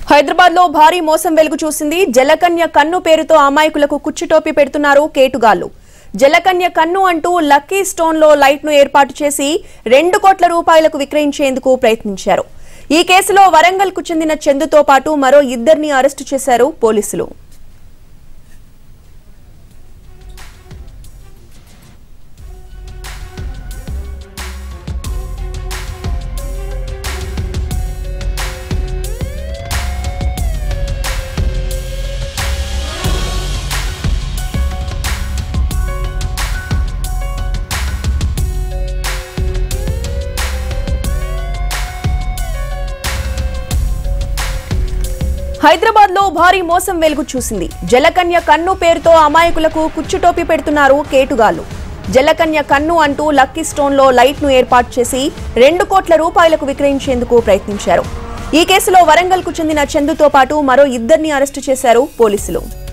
హైదరాబాద్ లో భారీ మోసం వెలుగు చూసింది జలకన్య కన్ను పేరుతో అమాయకులకు కుచ్చుటోపి పెడుతున్నారు కేటుగాళ్లు జలకన్య కన్ను అంటూ లక్కీ స్టోన్ లో లైట్ ను ఏర్పాటు చేసి రెండు కోట్ల రూపాయలకు విక్రయించేందుకు ప్రయత్నించారు ఈ కేసులో వరంగల్ కు చెందిన చందుతో పాటు మరో ఇద్దరిని అరెస్టు చేశారు పోలీసులు హైదరాబాద్ లో భారీ మోసం వెలుగు చూసింది జలకన్య కన్ను పేరుతో అమాయకులకు కుచ్చుటోపి పెడుతున్నారు కేటుగాళ్లు జలకన్య కన్ను అంటూ లక్కీ స్టోన్ లో లైట్ ను ఏర్పాటు చేసి రెండు కోట్ల రూపాయలకు విక్రయించేందుకు ప్రయత్నించారు ఈ కేసులో వరంగల్ కు చెందిన చందుతో పాటు మరో ఇద్దరిని అరెస్టు చేశారు పోలీసులు